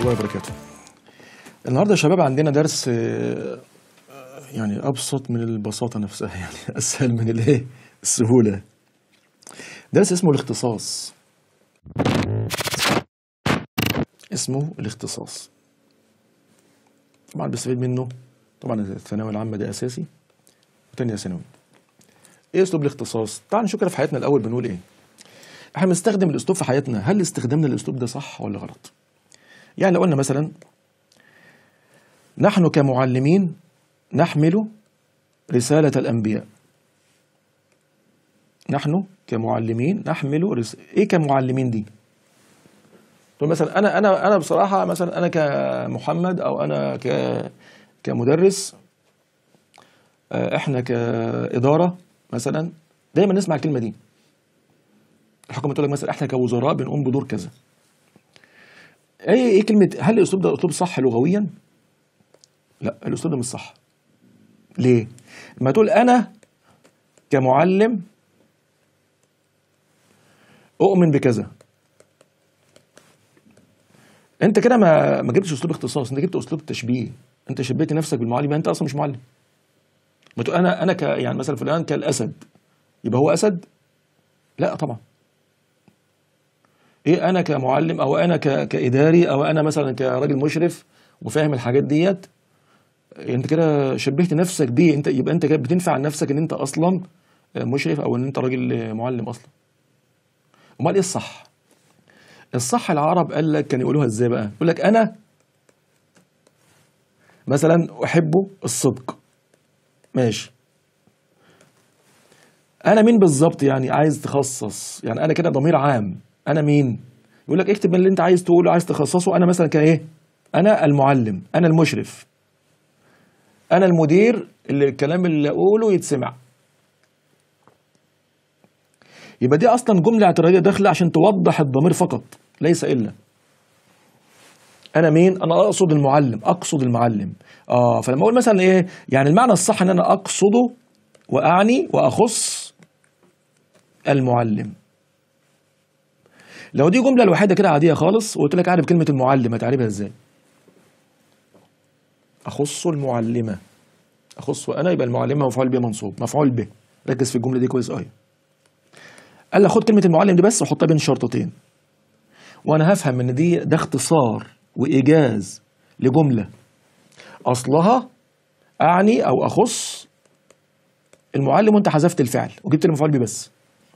الله وبركاته النهارده يا شباب عندنا درس آه، يعني ابسط من البساطه نفسها يعني اسهل من الايه السهوله درس اسمه الاختصاص اسمه الاختصاص طبعا بستفيد منه طبعا الثانويه العامه ده اساسي وتانية ثانوي ايه اسلوب الاختصاص تعال نشوف كده في حياتنا الاول بنقول ايه احنا بنستخدم الاسلوب في حياتنا هل استخدامنا للاسلوب ده صح ولا غلط يعني لو قلنا مثلا نحن كمعلمين نحمل رسالة الأنبياء نحن كمعلمين نحمل رس... إيه كمعلمين دي؟ تقول مثلا أنا أنا أنا بصراحة مثلا أنا كمحمد أو أنا ك كمدرس آه، إحنا كإدارة مثلا دايما نسمع الكلمة دي الحكومة تقول لك مثلا إحنا كوزراء بنقوم بدور كذا ايه ايه كلمه هل الاسلوب ده اسلوب صح لغويا؟ لا الاسلوب ده مش صح. ليه؟ لما تقول انا كمعلم اؤمن بكذا. انت كده ما ما جبتش اسلوب اختصاص انت جبت اسلوب تشبيه انت شبيت نفسك بالمعلم يبقى انت اصلا مش معلم. ما تقول انا انا ك يعني مثلا فلان كالاسد يبقى هو اسد؟ لا طبعا. ايه انا كمعلم او انا ك- كاداري او انا مثلا كراجل مشرف وفاهم الحاجات ديت انت كده شبهت نفسك بيه انت يبقى انت كده بتنفع نفسك ان انت اصلا مشرف او ان انت راجل معلم اصلا امال ايه الصح الصح العرب قال لك كان يقولوها ازاي بقى يقول لك انا مثلا احب الصدق ماشي انا مين بالظبط يعني عايز تخصص يعني انا كده ضمير عام انا مين يقول لك اكتب اللي انت عايز تقوله عايز تخصصه انا مثلا كايه انا المعلم انا المشرف انا المدير اللي الكلام اللي اقوله يتسمع يبقى دي اصلا جمله اعتراضيه داخله عشان توضح الضمير فقط ليس الا انا مين انا اقصد المعلم اقصد المعلم اه فلما اقول مثلا ايه يعني المعنى الصح ان انا اقصد واعني واخص المعلم لو دي جمله الوحيده كده عاديه خالص وقلت لك اعرف كلمه المعلم هتعرفها ازاي اخص المعلمه اخص انا يبقى المعلمه مفعول به منصوب مفعول به ركز في الجمله دي كويس قوي قال لي خد كلمه المعلم دي بس وحطها بين شرطتين وانا هفهم ان دي ده اختصار وايجاز لجمله اصلها اعني او اخص المعلم وانت حذفت الفعل وجبت المفعول به بس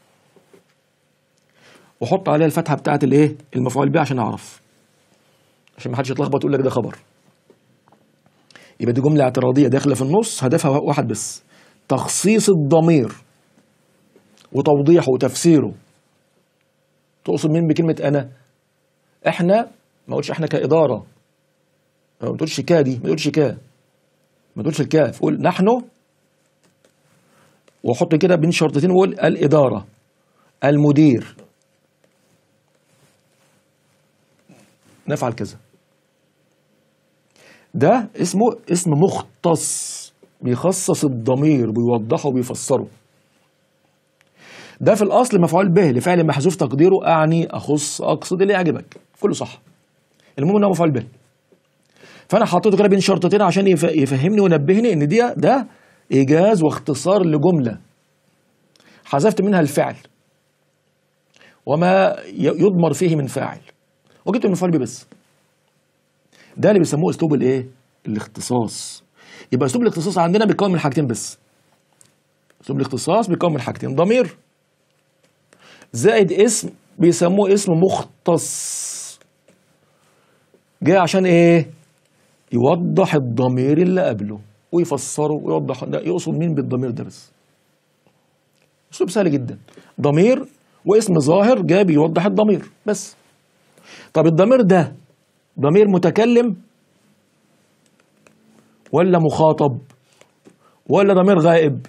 وحط عليها الفتحه بتاعت الايه المفعول به عشان اعرف عشان ما حدش يتلخبط يقول لك ده خبر يبقى دي جمله اعتراضيه داخله في النص هدفها واحد بس تخصيص الضمير وتوضيحه وتفسيره تقصد مين بكلمه انا احنا ما قلتش احنا كاداره ما تقولش كا دي ما تقولش كا ما تقولش الكاف قول نحن وحط كده بين شرطتين وقول الاداره المدير نفعل كذا ده اسمه اسم مختص بيخصص الضمير بيوضحه وبيفسره ده في الاصل مفعول به لفعل محذوف تقديره اعني اخص اقصد اللي يعجبك كله صح المهم انه مفعول به فانا حطيته كده بين شرطتين عشان يف- يفهمني وينبهني ان دي ده ايجاز واختصار لجمله حذفت منها الفعل وما ي- يضمر فيه من فاعل وجبت المفعول به بس ده اللي بيسموه اسلوب الايه الاختصاص يبقى اسلوب الاختصاص عندنا بيتكون من حاجتين بس اسلوب الاختصاص بيتكون من حاجتين ضمير زائد اسم بيسموه اسم مختص جاي عشان ايه يوضح الضمير اللي قبله ويفسره ويوضح ده يقصد مين بالضمير ده بس اسلوب سهل جدا ضمير واسم ظاهر جاي بيوضح الضمير بس طب الضمير ده ضمير متكلم ولا مخاطب ولا ضمير غائب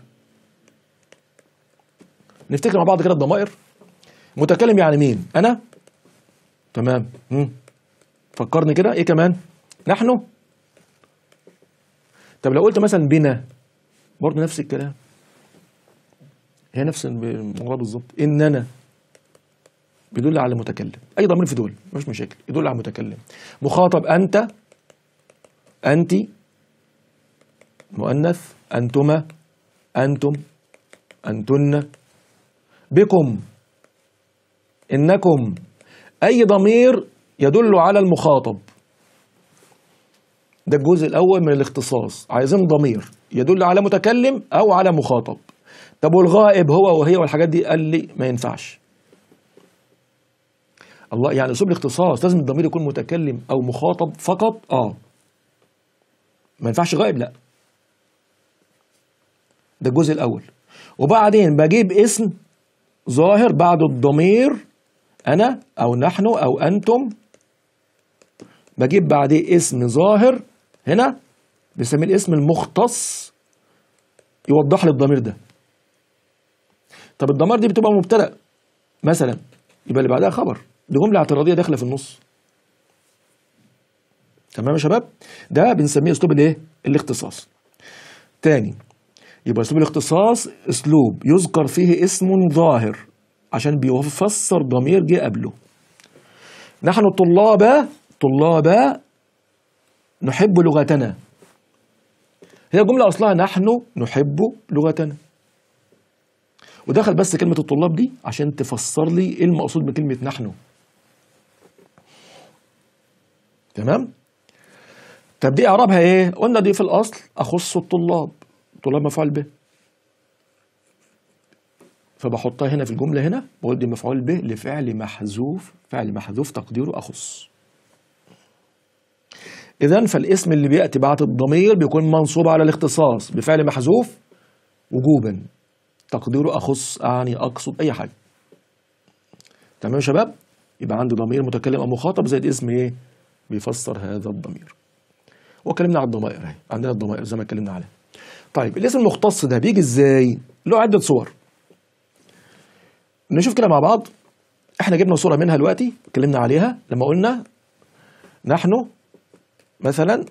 نفتكر مع بعض كده الضمائر متكلم يعني مين انا تمام مم. فكرني كده ايه كمان نحن طب لو قلت مثلا بنا برضه نفس الكلام هي نفس الموضوع بالظبط اننا بيدل على المتكلم اي ضمير في دول مش مشاكل يدل على المتكلم مخاطب انت انت مؤنث انتما انتم انتن بكم انكم اي ضمير يدل على المخاطب ده الجزء الاول من الاختصاص عايزين ضمير يدل على متكلم او على مخاطب طب والغائب هو وهي والحاجات دي قال لي ما ينفعش الله يعني اسلوب الاختصاص لازم الضمير يكون متكلم او مخاطب فقط اه ما ينفعش غائب لا ده الجزء الاول وبعدين بجيب اسم ظاهر بعد الضمير انا او نحن او انتم بجيب بعديه اسم ظاهر هنا بنسميه الاسم المختص يوضح لي الضمير ده طب الضمير دي بتبقى مبتدا مثلا يبقى اللي بعدها خبر دي جمله اعتراضيه داخله في النص تمام يا شباب ده بنسميه اسلوب الايه الاختصاص تاني يبقى اسلوب الاختصاص اسلوب يذكر فيه اسم ظاهر عشان بيفسر ضمير جه قبله نحن الطلاب طلاب نحب لغتنا هي جملة أصلها نحن نحب لغتنا ودخل بس كلمة الطلاب دي عشان تفسر لي ايه المقصود بكلمة نحن تمام طب دي اعرابها ايه قلنا دي في الاصل اخص الطلاب طلاب مفعول به فبحطها هنا في الجمله هنا بقول دي مفعول به لفعل محذوف فعل محذوف تقديره اخص اذا فالاسم اللي بياتي بعد الضمير بيكون منصوب على الاختصاص بفعل محذوف وجوبا تقديره اخص اعني اقصد اي حاجه تمام يا شباب يبقى عندي ضمير متكلم او مخاطب زائد اسم ايه بيفسر هذا الضمير وكلمنا عن الضمائر اهي عندنا الضمائر زي ما اتكلمنا عليها طيب الاسم المختص ده بيجي ازاي له عده صور نشوف كده مع بعض احنا جبنا صوره منها دلوقتي اتكلمنا عليها لما قلنا نحن مثلا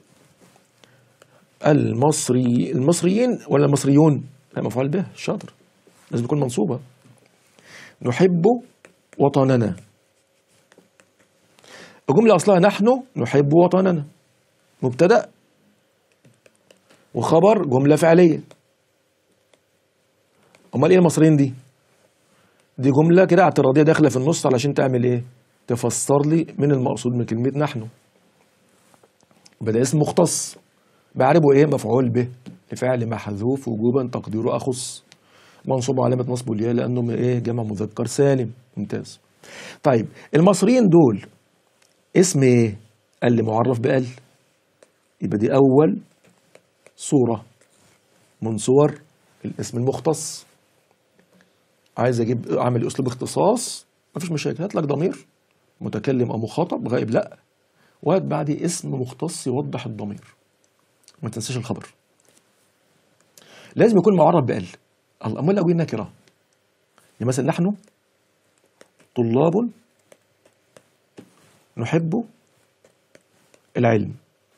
المصري المصريين ولا المصريون لا مفعول به شاطر لازم تكون منصوبه نحب وطننا الجمله اصلها نحن نحب وطننا مبتدا وخبر جمله فعليه امال ايه المصريين دي دي جمله كده اعتراضيه داخله في النص علشان تعمل ايه تفسر لي من المقصود من كلمه نحن بدا اسم مختص بعربه ايه مفعول به لفعل محذوف وجوبا تقديره اخص منصوب علامه نصبه الياء لانه من ايه جمع مذكر سالم ممتاز طيب المصريين دول اسم ايه قال لي معرف بقل يبقى دي اول صوره من صور الاسم المختص عايز اجيب اعمل اسلوب اختصاص مفيش مشاكل هات لك ضمير متكلم او مخاطب غائب لا وهات بعديه اسم مختص يوضح الضمير ما تنساش الخبر لازم يكون معرب بقل امال لو جينا نكره يعني مثلا نحن طلاب نحب العلم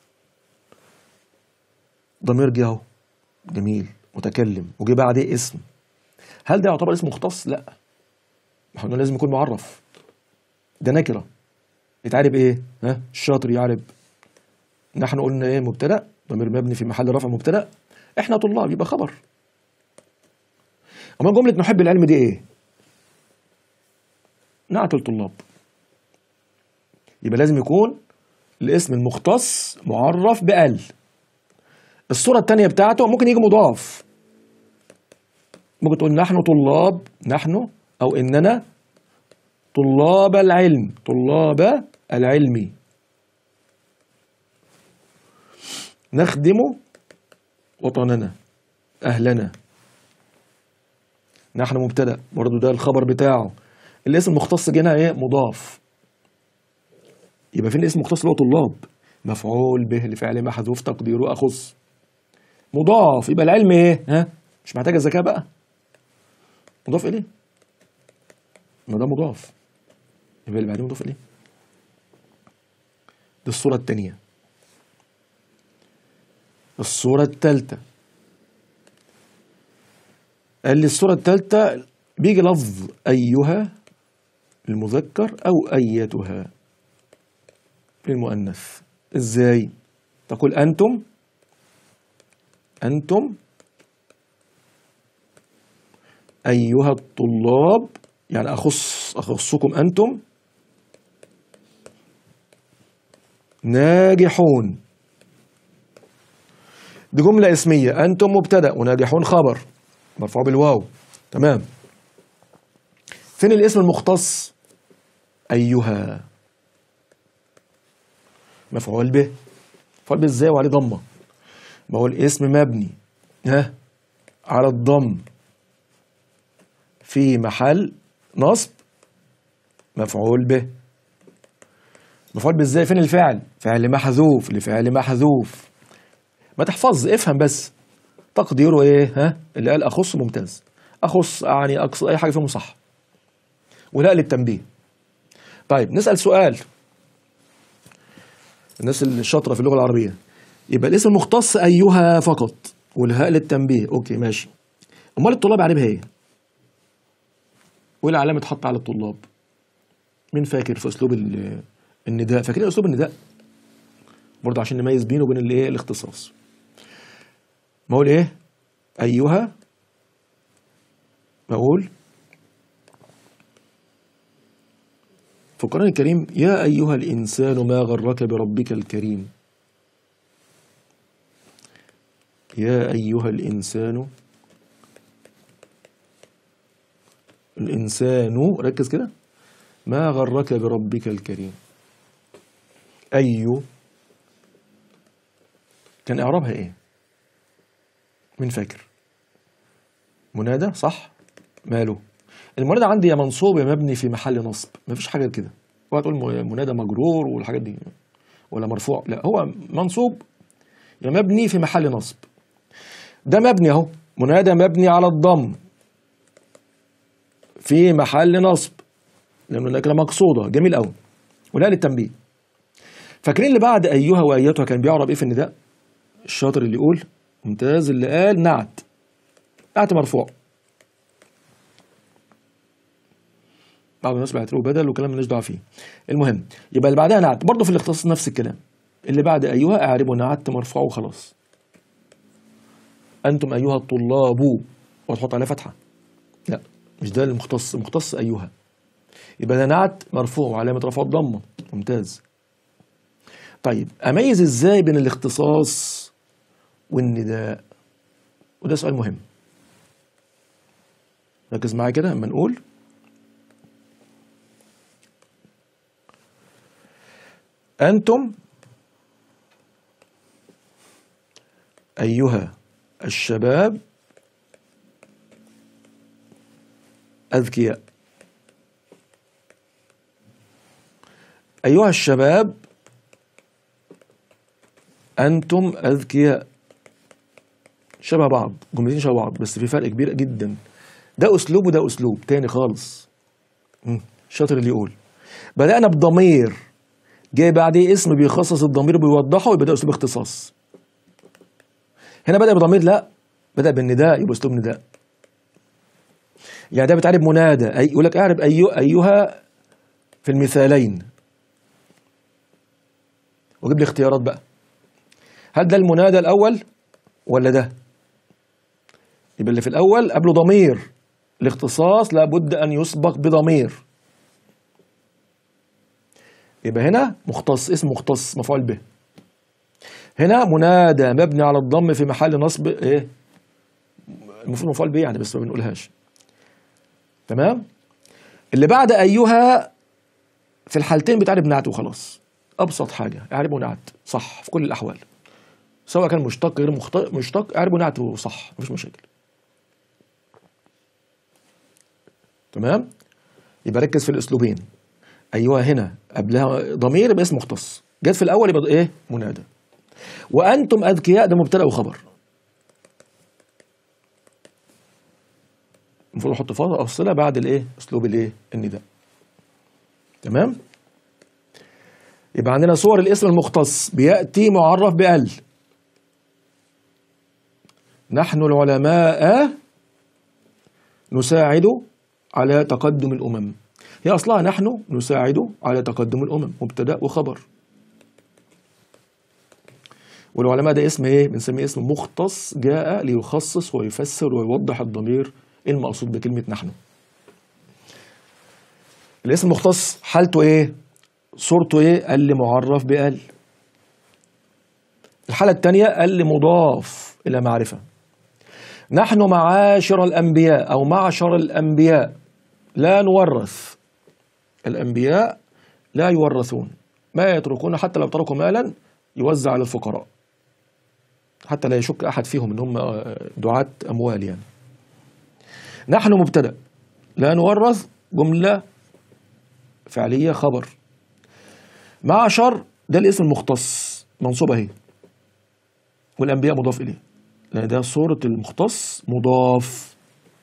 ضمير جه اهو جميل متكلم وجه بعديه اسم هل ده يعتبر اسم مختص؟ لا ما احنا لازم يكون معرف ده نكره يتعرب ايه؟ ها الشاطر يعرب نحن قلنا ايه مبتدا ضمير مبني في محل رفع مبتدا احنا طلاب يبقى خبر اما جمله نحب العلم دي ايه؟ نعت الطلاب يبقى لازم يكون الاسم المختص معرف بال الصورة الثانية بتاعته ممكن يجي مضاف ممكن تقول نحن طلاب نحن أو إننا طلاب العلم طلاب العلم نخدم وطننا أهلنا نحن مبتدأ برضه ده الخبر بتاعه الاسم المختص جينا ايه مضاف يبقى فين اسم مختص اللي هو طلاب مفعول به لفعل محذوف تقديره اخص مضاف يبقى العلم ايه ها مش محتاج الذكاء بقى مضاف اليه ما ده مضاف يبقى اللي بعدين مضاف اليه دي الصورة التانية الصورة التالتة قال لي الصورة التالتة بيجي لفظ أيها للمذكر أو أيتها للمؤنث إزاي تقول أنتم أنتم أيها الطلاب يعني أخص أخصكم أنتم ناجحون دي جملة اسمية أنتم مبتدأ وناجحون خبر مرفوع بالواو تمام فين الاسم المختص أيها مفعول به مفعول به ازاي وعليه ضمة ما هو الاسم مبني ها على الضم في محل نصب مفعول به مفعول به ازاي فين الفعل فعل محذوف لفعل محذوف ما تحفظ افهم بس تقديره ايه ها اللي قال اخص ممتاز اخص يعني اقصد اي حاجه فيهم صح ولا للتنبيه طيب نسال سؤال الناس الشاطره في اللغه العربيه يبقى الاسم المختص ايها فقط والهاء للتنبيه اوكي ماشي امال الطلاب عارفها ايه وايه العلامه تحط على الطلاب مين فاكر في اسلوب ال- النداء فاكرين اسلوب النداء برضه عشان نميز بينه وبين الايه الاختصاص ما اقول ايه ايها بقول في القرآن الكريم يا أيها الإنسان ما غرك بربك الكريم يا أيها الإنسان الإنسان ركز كده ما غرك بربك الكريم أي كان إعرابها إيه مين فاكر منادى صح ماله المنادى عندي يا منصوب يا مبني في محل نصب مفيش حاجه كده اوعى تقول م- منادى مجرور والحاجات دي ولا مرفوع لا هو منصوب يا مبني في محل نصب ده مبني اهو منادى مبني على الضم في محل نصب لانه النكره مقصوده جميل قوي ولا للتنبيه فاكرين اللي بعد ايها وايتها كان بيعرب ايه في النداء الشاطر اللي يقول ممتاز اللي قال نعت نعت مرفوع بعض الناس بيعتبروه بدل وكلام مالناش دعوه فيه المهم يبقى اللي بعدها نعت برضه في الاختصاص نفس الكلام اللي بعد ايها اعربه نعت مرفوع وخلاص انتم ايها الطلاب وتحط عليها فتحه لا مش ده المختص المختص ايها يبقى ده نعت مرفوع وعلامه رفعه الضمه ممتاز طيب اميز ازاي بين الاختصاص والنداء وده سؤال مهم ركز معايا كده اما نقول أنتم أيها الشباب أذكياء أيها الشباب أنتم أذكياء شبه بعض جملتين شبه بعض بس في فرق كبير جدا ده أسلوب وده أسلوب تاني خالص مم. شاطر اللي يقول بدأنا بضمير جاي بعديه اسم بيخصص الضمير بيوضحه يبقى ده اسلوب اختصاص هنا بدأ بضمير لا بدأ بالنداء يبقى اسلوب نداء يعني ده بتعرف منادى أي يقول لك اعرف أي أيها في المثالين وجيب لي اختيارات بقى هل ده المنادى الأول ولا ده يبقى اللي في الأول قبله ضمير الاختصاص لابد أن يسبق بضمير يبقى هنا مختص اسم مختص مفعول به هنا منادى مبني على الضم في محل نصب ايه المفروض مفعول به يعني بس ما بنقولهاش تمام اللي بعد ايها في الحالتين بتعرف نعت وخلاص ابسط حاجه اعربه نعت صح في كل الاحوال سواء كان مشتق غير مخت- مشتق اعربه نعت وصح مفيش مشاكل تمام يبقى ركز في الاسلوبين ايوه هنا قبلها ضمير يبقى اسم مختص جت في الاول يبقى ايه منادى وانتم اذكياء ده مبتدا وخبر المفروض احط فاصله افصله بعد الايه اسلوب الايه النداء تمام يبقى عندنا صور الاسم المختص بياتي معرف بال نحن العلماء نساعد على تقدم الامم هي اصلها نحن نساعد على تقدم الامم مبتدا وخبر والعلماء ده اسم ايه بنسميه اسم مختص جاء ليخصص ويفسر ويوضح الضمير المقصود بكلمه نحن الاسم المختص حالته ايه صورته ايه قال لي معرف بقال الحالة الثانية قال لي مضاف إلى معرفة نحن معاشر الأنبياء أو معشر الأنبياء لا نورث الأنبياء لا يورثون ما يتركون حتى لو تركوا مالا يوزع على الفقراء حتى لا يشك أحد فيهم إن هم دعاة أموال يعني نحن مبتدأ لا نورث جملة فعلية خبر معشر ده الاسم المختص منصوب اهي والانبياء مضاف اليه لان ده صورة المختص مضاف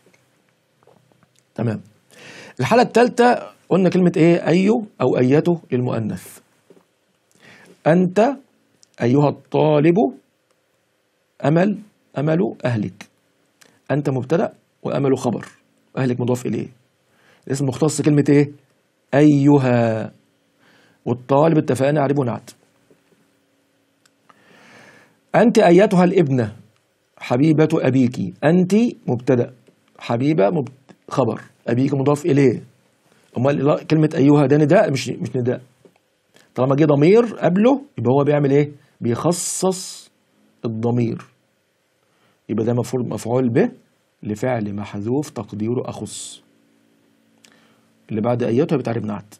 تمام الحالة الثالثة قلنا كلمة ايه ايو او ايته للمؤنث انت ايها الطالب امل امل اهلك انت مبتدأ وامل خبر اهلك مضاف اليه الاسم المختص كلمة ايه ايها والطالب اتفقنا عليه نعت أنت أيتها الابنة حبيبة أبيك أنت مبتدأ حبيبة مبت... خبر أبيك مضاف إليه أمال كلمة أيها ده نداء مش مش نداء طالما جه ضمير قبله يبقى هو بيعمل إيه؟ بيخصص الضمير يبقى ده مفعول مفعول به لفعل محذوف تقديره أخص اللي بعد أيتها بتعرف نعت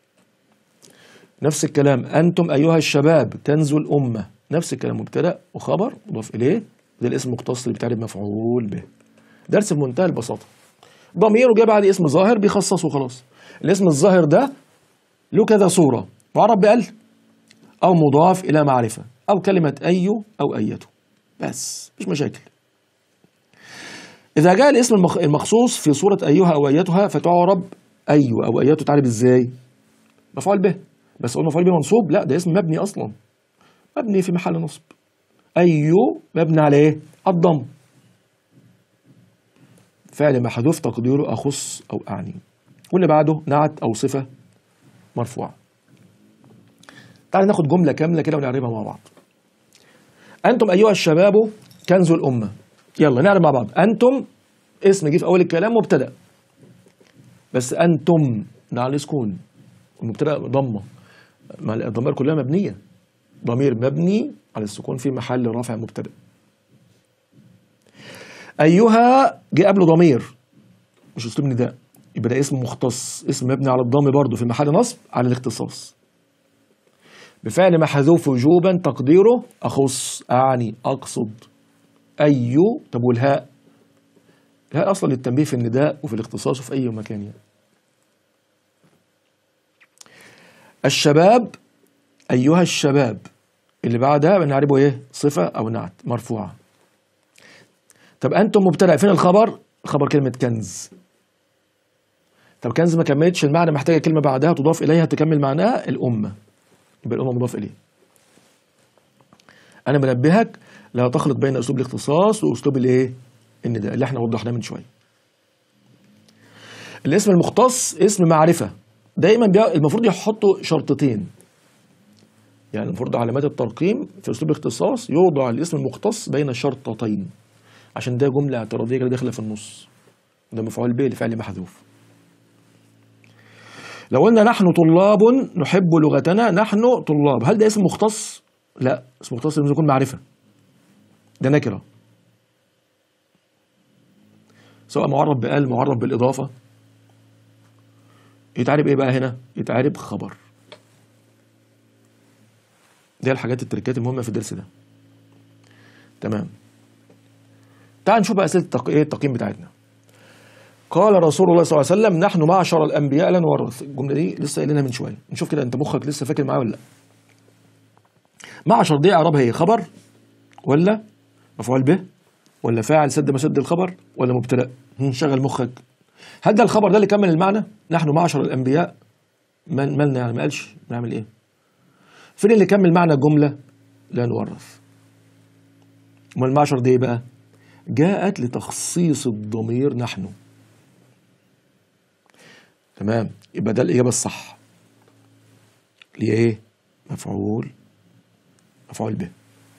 نفس الكلام أنتم أيها الشباب كنز الأمة نفس الكلام مبتدأ وخبر مضاف إليه ده الاسم المختص اللي بتعرف مفعول به درس بمنتهى البساطة ضمير وجاء بعد اسم ظاهر بيخصصه خلاص الاسم الظاهر ده له كذا صورة معرب بقل أو مضاف إلى معرفة أو كلمة أي أو أيته بس مش مشاكل إذا جاء الاسم المخصوص في صورة أيها أو أيتها فتعرب أي أو أيته تعرب إزاي مفعول به بس قلنا مفعول به منصوب لا ده اسم مبني اصلا مبني في محل نصب ايو مبني على ايه الضم فعل محذوف تقديره اخص او اعني واللي بعده نعت او صفه مرفوعه تعال ناخد جمله كامله كده ونعربها مع بعض انتم ايها الشباب كنز الامه يلا نعرب مع بعض انتم اسم جه في اول الكلام مبتدا بس انتم ده على سكون المبتدا ضمه ما الضمائر كلها مبنية ضمير مبني على السكون في محل رفع مبتدا أيها جه قبله ضمير مش أسلوب نداء يبقى ده اسم مختص اسم مبني على الضم برضه في محل نصب على الاختصاص بفعل محذوف وجوبا تقديره أخص أعني أقصد أي طب والهاء الهاء أصلا للتنبيه في النداء وفي الاختصاص وفي أي مكان يعني الشباب أيها الشباب اللي بعدها بنعربه إيه صفة أو نعت مرفوعة طب أنتم مبتدأ فين الخبر خبر كلمة كنز طب كنز ما كملتش المعنى محتاجة كلمة بعدها تضاف إليها تكمل معناها الأمة يبقى الأمة مضاف إليه أنا بنبهك لا تخلط بين أسلوب الاختصاص وأسلوب الإيه النداء اللي احنا وضحناه من شوية الاسم المختص اسم معرفة دايما بي... المفروض يحطوا شرطتين يعني المفروض علامات الترقيم في اسلوب الاختصاص يوضع الاسم المختص بين شرطتين عشان ده جمله اعتراضيه كده داخله في النص ده مفعول به لفعل محذوف لو قلنا نحن طلاب نحب لغتنا نحن طلاب هل ده اسم مختص لا اسم مختص لازم يكون معرفه ده نكره سواء معرب بقال معرب بالاضافه يتعرب ايه بقى هنا يتعرب خبر دي الحاجات التركات المهمه في الدرس ده تمام تعال نشوف بقى اسئله التق... ايه التقييم بتاعتنا قال رسول الله صلى الله عليه وسلم نحن معشر الانبياء لا نورث الجمله دي لسه قايلينها من شويه نشوف كده انت مخك لسه فاكر معايا ولا لا معشر دي اعرابها ايه خبر ولا مفعول به ولا فاعل سد مسد الخبر ولا مبتدا شغل مخك هل ده الخبر ده اللي كمل المعنى نحن معشر الانبياء من مالنا يعني ما قالش نعمل ايه فين اللي كمل معنى الجمله لا نورث امال المعشر دي بقى جاءت لتخصيص الضمير نحن تمام يبقى ده الإجابة الصح اللي هي إيه؟ مفعول مفعول به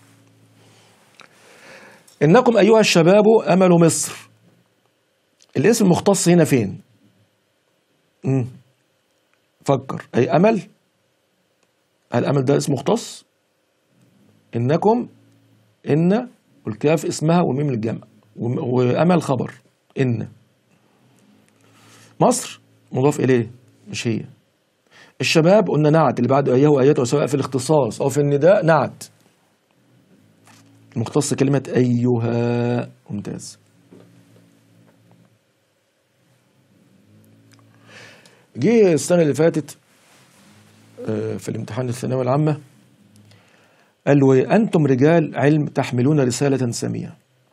إنكم أيها الشباب أمل مصر الاسم المختص هنا فين؟ مم. فكر أي أمل هل أمل ده اسم مختص؟ إنكم إن والكاف اسمها والميم الجمع وم- وأمل خبر إن مصر مضاف إليه مش هي الشباب قلنا نعت اللي بعده أيه وآياته سواء في الاختصاص أو في النداء نعت مختص كلمة أيها ممتاز جه السنة اللي فاتت آه، في الامتحان الثانوية العامة قال له إيه؟ أنتم رجال علم تحملون رسالة سامية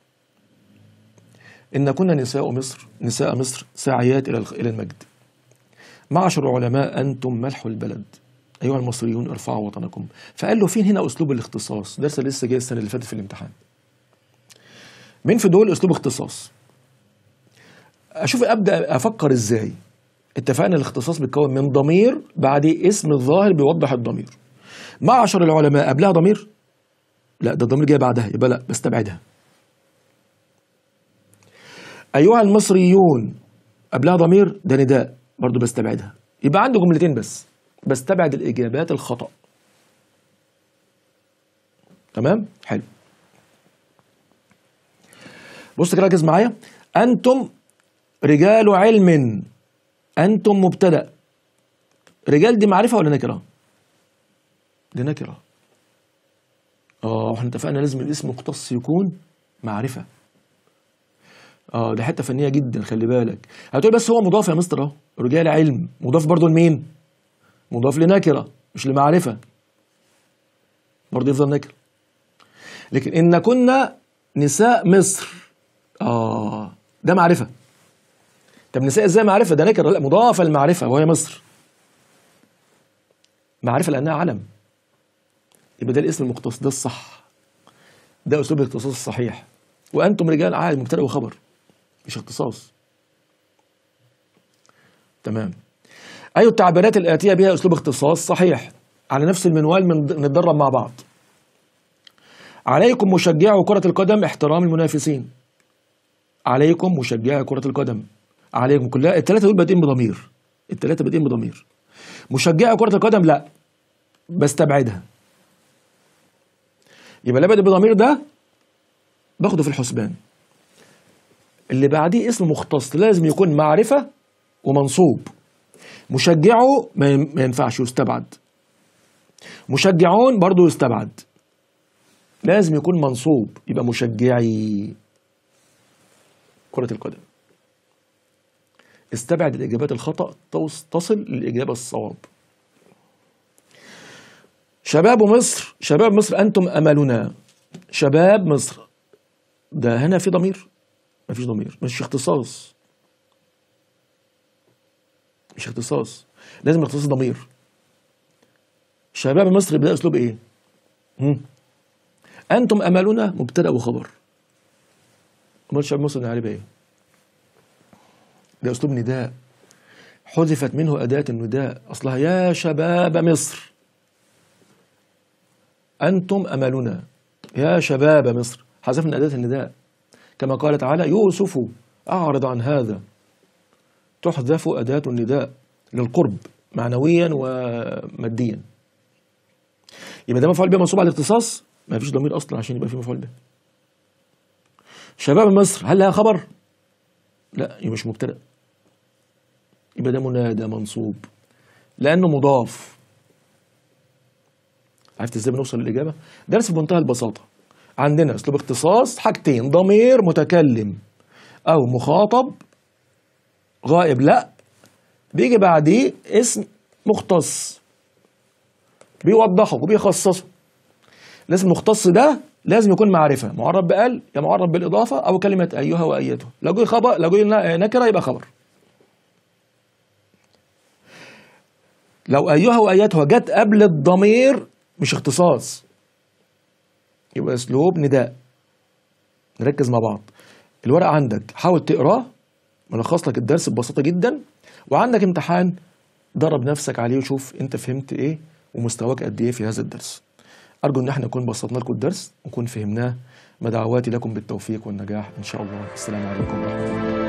إن كنا نساء مصر نساء مصر ساعيات إلى الخ- إلى المجد معشر العلماء أنتم ملح البلد أيها المصريون ارفعوا وطنكم فقال له فين هنا أسلوب الاختصاص درس لسه جاي السنة اللي فاتت في الامتحان مين في دول أسلوب اختصاص أشوف أبدأ أفكر إزاي اتفقنا الاختصاص بيتكون من ضمير بعديه اسم الظاهر بيوضح الضمير معشر العلماء قبلها ضمير لا ده الضمير جاي بعدها يبقى لا بستبعدها أيها المصريون قبلها ضمير ده نداء برضو بستبعدها يبقى عندي جملتين بس بستبعد الإجابات الخطأ تمام حلو بص كده ركز معايا أنتم رجال علم أنتم مبتدأ رجال دي معرفة ولا نكرة؟ دي نكرة اه احنا اتفقنا لازم الاسم مختص يكون معرفة اه دي حتة فنية جدا خلي بالك هتقول بس هو مضاف يا مستر اهو رجال علم مضاف برضو لمين؟ مضاف لنكرة مش لمعرفة برضه يفضل نكرة لكن إن كنا نساء مصر اه ده معرفة طب نساء ازاي معرفة ده نكرة لا مضافة للمعرفة وهي مصر معرفة لأنها علم يبقى ده الاسم المختص ده الصح ده أسلوب الاختصاص الصحيح وأنتم رجال عادي مبتدأ وخبر مش اختصاص تمام أي التعبيرات الآتية بها أسلوب اختصاص صحيح على نفس المنوال من نتدرب مع بعض عليكم مشجعي كرة القدم احترام المنافسين عليكم مشجعي كرة القدم عليكم كلها الثلاثة دول بادئين بضمير الثلاثة بادئين بضمير مشجعي كرة القدم لا بستبعدها يبقى اللي بادئ بضمير ده باخده في الحسبان اللي بعديه اسم مختص لازم يكون معرفة ومنصوب مشجعه ما ين- ما ينفعش يستبعد مشجعون برضو يستبعد لازم يكون منصوب يبقى مشجعي كرة القدم استبعد الإجابات الخطأ توص- تصل للإجابة الصواب شباب مصر شباب مصر أنتم أملنا شباب مصر ده هنا في ضمير مفيش ضمير مش اختصاص مش اختصاص لازم اختصاص ضمير شباب مصر بدأ أسلوب إيه؟ هم؟ أنتم أملنا مبتدأ وخبر أمال شباب مصر نعرف إيه؟ ده أسلوب نداء حذفت منه أداة النداء أصلها يا شباب مصر أنتم أملنا يا شباب مصر حذفنا أداة النداء كما قال تعالى يوسف أعرض عن هذا تحذف أداة النداء للقرب معنويا وماديا يبقى ده مفعول به منصوب على الاختصاص ما فيش ضمير أصلا عشان يبقى فيه مفعول به شباب مصر هل لها خبر؟ لا يبقى مش مبتدأ يبقى ده منادى منصوب لأنه مضاف عرفت ازاي بنوصل للإجابة؟ درس بمنتهى البساطة عندنا أسلوب اختصاص حاجتين ضمير متكلم أو مخاطب غائب لا بيجي بعديه اسم مختص بيوضحه وبيخصصه الاسم المختص ده لازم يكون معرفة معرب بقال يا معرب بالإضافة أو كلمة أيها وأيته لو جه خبر لو جه نكرة يبقى خبر لو أيها وأيته جت قبل الضمير مش اختصاص يبقى أسلوب نداء نركز مع بعض الورق عندك حاول تقراه ملخص لك الدرس ببساطه جدا وعندك امتحان درب نفسك عليه وشوف انت فهمت ايه ومستواك قد ايه في هذا الدرس ارجو ان احنا نكون بسطنا لكم الدرس ونكون فهمناه مدعواتي لكم بالتوفيق والنجاح ان شاء الله السلام عليكم ورحمه الله